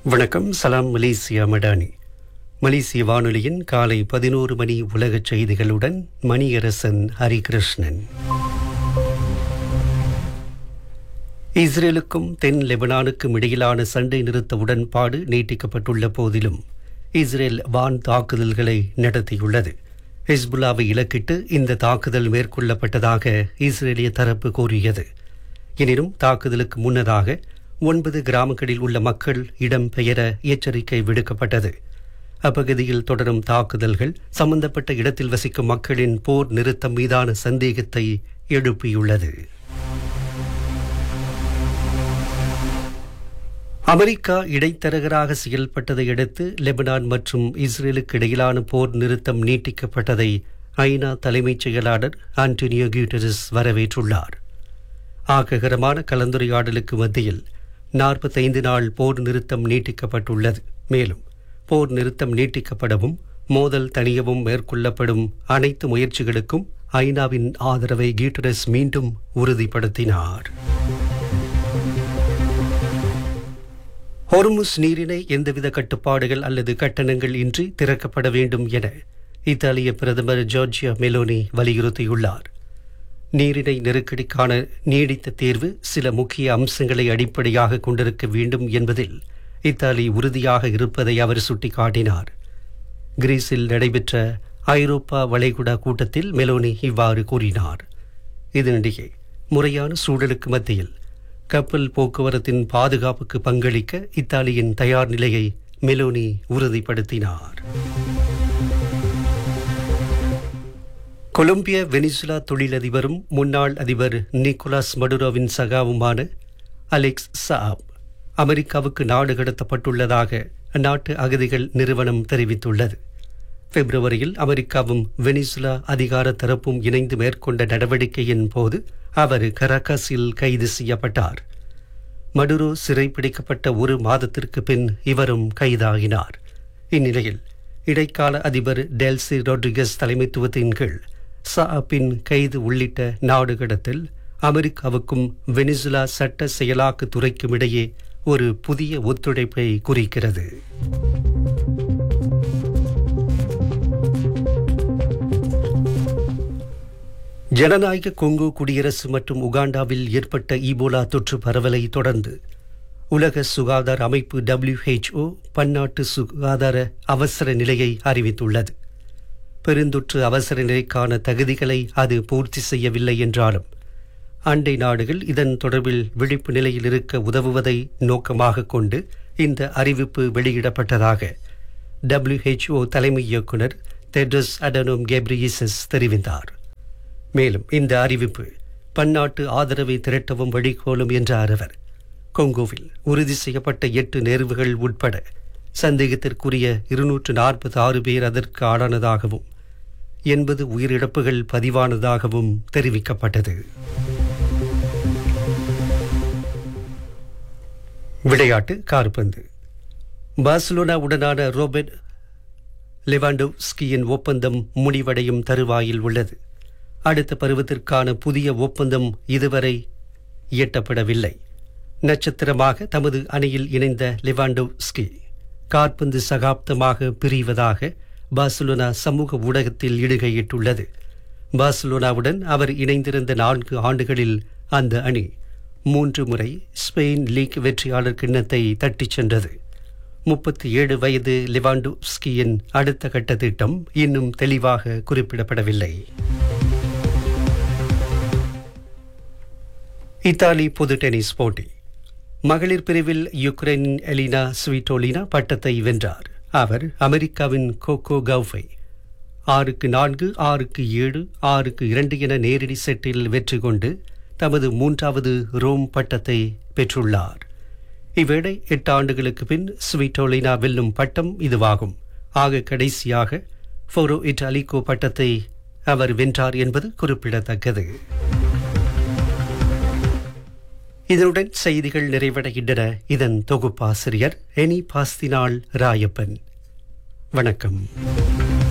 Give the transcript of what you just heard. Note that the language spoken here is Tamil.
வணக்கம் சலாம் மலேசியா மடானி மலேசிய வானொலியின் காலை பதினோரு மணி உலகச் செய்திகளுடன் மணியரசன் ஹரிகிருஷ்ணன் இஸ்ரேலுக்கும் தென் லெபனானுக்கும் இடையிலான சண்டை நிறுத்த உடன்பாடு நீட்டிக்கப்பட்டுள்ள போதிலும் இஸ்ரேல் வான் தாக்குதல்களை நடத்தியுள்ளது ஹிஸ்புல்லாவை இலக்கிட்டு இந்த தாக்குதல் மேற்கொள்ளப்பட்டதாக இஸ்ரேலிய தரப்பு கூறியது எனினும் தாக்குதலுக்கு முன்னதாக ஒன்பது கிராமங்களில் உள்ள மக்கள் இடம்பெயர எச்சரிக்கை விடுக்கப்பட்டது அப்பகுதியில் தொடரும் தாக்குதல்கள் சம்பந்தப்பட்ட இடத்தில் வசிக்கும் மக்களின் போர் நிறுத்தம் மீதான சந்தேகத்தை எழுப்பியுள்ளது அமெரிக்கா இடைத்தரகராக செயல்பட்டதை அடுத்து லெபனான் மற்றும் இஸ்ரேலுக்கு இடையிலான போர் நிறுத்தம் நீட்டிக்கப்பட்டதை ஐநா தலைமைச் செயலாளர் ஆண்டனியோ கியூட்டரஸ் வரவேற்றுள்ளார் ஆக்ககரமான கலந்துரையாடலுக்கு மத்தியில் நாற்பத்தைந்து நாள் போர் நிறுத்தம் நீட்டிக்கப்பட்டுள்ளது மேலும் போர் நிறுத்தம் நீட்டிக்கப்படவும் மோதல் தணியவும் மேற்கொள்ளப்படும் அனைத்து முயற்சிகளுக்கும் ஐநாவின் ஆதரவை கியூட்டரஸ் மீண்டும் உறுதிப்படுத்தினார் ஹொர்முஸ் நீரினை எந்தவித கட்டுப்பாடுகள் அல்லது கட்டணங்கள் இன்றி திறக்கப்பட வேண்டும் என இத்தாலிய பிரதமர் ஜார்ஜியா மெலோனி வலியுறுத்தியுள்ளார் நீரிணை நெருக்கடிக்கான நீடித்த தேர்வு சில முக்கிய அம்சங்களை அடிப்படையாக கொண்டிருக்க வேண்டும் என்பதில் இத்தாலி உறுதியாக இருப்பதை அவர் சுட்டிக்காட்டினார் கிரீஸில் நடைபெற்ற ஐரோப்பா வளைகுடா கூட்டத்தில் மெலோனி இவ்வாறு கூறினார் இதனிடையே முறையான சூழலுக்கு மத்தியில் கப்பல் போக்குவரத்தின் பாதுகாப்புக்கு பங்களிக்க இத்தாலியின் தயார் நிலையை மெலோனி உறுதிப்படுத்தினார் கொலம்பிய வெனிசுலா தொழிலதிபரும் முன்னாள் அதிபர் நிக்கோலாஸ் மடுரோவின் சகாவுமான அலெக்ஸ் சாப் அமெரிக்காவுக்கு நாடு கடத்தப்பட்டுள்ளதாக அந்நாட்டு அகதிகள் நிறுவனம் தெரிவித்துள்ளது பிப்ரவரியில் அமெரிக்காவும் வெனிசுலா அதிகார தரப்பும் இணைந்து மேற்கொண்ட நடவடிக்கையின் போது அவர் கராகாஸில் கைது செய்யப்பட்டார் மடுரோ சிறைப்பிடிக்கப்பட்ட ஒரு மாதத்திற்கு பின் இவரும் கைதாகினார் இந்நிலையில் இடைக்கால அதிபர் டெல்சி ரோட்ரிகஸ் தலைமைத்துவத்தின் கீழ் சாப்பின் கைது உள்ளிட்ட நாடு கடத்தல் அமெரிக்காவுக்கும் வெனிசுலா சட்ட செயலாக்க துறைக்கும் இடையே ஒரு புதிய ஒத்துழைப்பை குறிக்கிறது ஜனநாயக கொங்கு குடியரசு மற்றும் உகாண்டாவில் ஏற்பட்ட ஈபோலா தொற்று பரவலை தொடர்ந்து உலக சுகாதார அமைப்பு டபிள்யூஹெச்ஓ பன்னாட்டு சுகாதார அவசர நிலையை அறிவித்துள்ளது பெருந்தொற்று அவசர நிலைக்கான தகுதிகளை அது பூர்த்தி செய்யவில்லை என்றாலும் அண்டை நாடுகள் இதன் தொடர்பில் விழிப்பு நிலையில் இருக்க உதவுவதை நோக்கமாக கொண்டு இந்த அறிவிப்பு வெளியிடப்பட்டதாக டபிள்யூஹெச்ஓ தலைமை இயக்குனர் தெட்ரஸ் அடனோம் கேப்ரியசஸ் தெரிவித்தார் மேலும் இந்த அறிவிப்பு பன்னாட்டு ஆதரவை திரட்டவும் வழிகோலும் என்றார் அவர் கொங்கோவில் உறுதி செய்யப்பட்ட எட்டு நேர்வுகள் உட்பட சந்தேகத்திற்குரிய இருநூற்று நாற்பத்தி ஆறு பேர் அதற்கு ஆளானதாகவும் எண்பது உயிரிழப்புகள் பதிவானதாகவும் தெரிவிக்கப்பட்டது விளையாட்டு கார்பந்து பார்சலோனா உடனான ரோபர்ட் லெவாண்டோவ்ஸ்கியின் ஒப்பந்தம் முடிவடையும் தருவாயில் உள்ளது அடுத்த பருவத்திற்கான புதிய ஒப்பந்தம் இதுவரை எட்டப்படவில்லை நட்சத்திரமாக தமது அணியில் இணைந்த லெவாண்டோவ்ஸ்கி காற்பந்து சகாப்தமாக பிரிவதாக பார்சலோனா சமூக ஊடகத்தில் இடுகையிட்டுள்ளது பார்சலோனாவுடன் அவர் இணைந்திருந்த நான்கு ஆண்டுகளில் அந்த அணி மூன்று முறை ஸ்பெயின் லீக் வெற்றியாளர் கிண்ணத்தை தட்டிச் சென்றது முப்பத்தி ஏழு வயது லிவாண்டோஸ்கியின் அடுத்த கட்ட திட்டம் இன்னும் தெளிவாக குறிப்பிடப்படவில்லை இத்தாலி பொது டென்னிஸ் போட்டி மகளிர் பிரிவில் யுக்ரைனின் எலினா ஸ்வீட்டோலினா பட்டத்தை வென்றார் அவர் அமெரிக்காவின் கோகோ கவுஃபை ஆறுக்கு நான்கு ஆறுக்கு ஏழு ஆறுக்கு இரண்டு என நேரடி செட்டில் வெற்றி கொண்டு தமது மூன்றாவது ரோம் பட்டத்தை பெற்றுள்ளார் இவ்வேளை எட்டு ஆண்டுகளுக்கு பின் ஸ்வீட்டோலினா வெல்லும் பட்டம் இதுவாகும் ஆக கடைசியாக ஃபோரோ இட்டாலிகோ பட்டத்தை அவர் வென்றார் என்பது குறிப்பிடத்தக்கது இதனுடன் செய்திகள் நிறைவடைகின்றன இதன் தொகுப்பாசிரியர் எனி பாஸ்தினாள் ராயப்பன் வணக்கம்